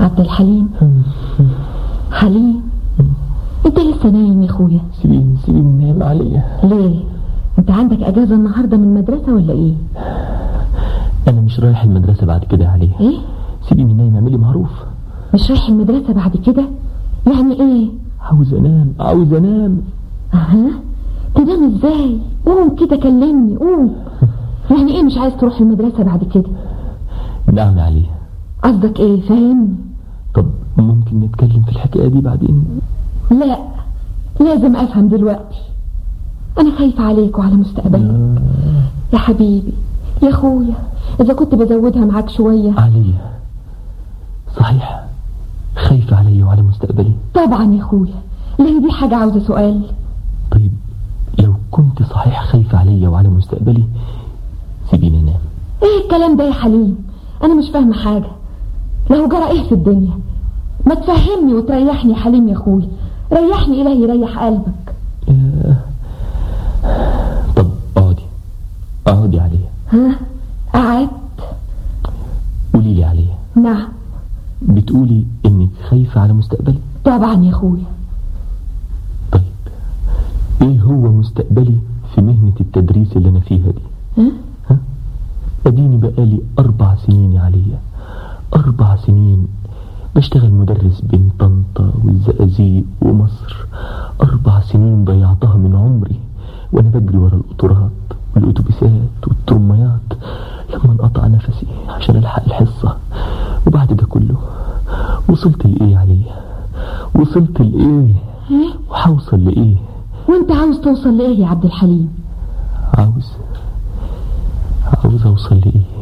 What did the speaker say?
عبد الحليم حليم انت لسه نايم يا اخويا سيبيني سيبيني نايم عليا ليه انت عندك اجازه النهارده من المدرسه ولا ايه انا مش رايح المدرسه بعد كده يا عليا ايه سيبيني نايم اعملي معروف مش رايح المدرسه بعد كده يعني ايه عاوز انام عاوز انام اها تنام ازاي قوم كده كلمني قوم يعني ايه مش عايز تروح المدرسه بعد كده نعم يا عليا قصدك ايه فاهمني طب ممكن نتكلم في الحكايه دي بعدين لا لازم افهم دلوقتي انا خايفه عليك وعلى مستقبلك يا حبيبي يا اخويا اذا كنت بزودها معاك شويه عليا صحيح خايفه عليا وعلى مستقبلي طبعا يا اخويا ليه دي حاجه عاوزه سؤال طيب لو كنت صحيح خايفه عليا وعلى مستقبلي سيبيني انام ايه الكلام ده يا حليم انا مش فاهمه حاجه له جرى ايه في الدنيا ما تفهمني وتريحني يا حليم يا اخويا ريحني الهي يريح قلبك آه. طب اقعدي اقعدي عليا ها قعدت قولي لي عليا نعم بتقولي انك خايفه على مستقبلي طبعا يا اخويا طيب ايه هو مستقبلي في مهنه التدريس اللي انا فيها دي ها ها اديني بقالي اربع سنين يا عليا اربع سنين بشتغل مدرس بين طنطا والزقازيق ومصر اربع سنين ضيعتها من عمري وانا بجري ورا القطارات والاتوبيسات والترميات لما انقطع نفسي عشان الحق الحصه وبعد ده كله وصلت لايه يا عليا وصلت لايه ايه وهوصل لايه وانت عاوز توصل لايه يا عبد الحليم عاوز عاوز اوصل لايه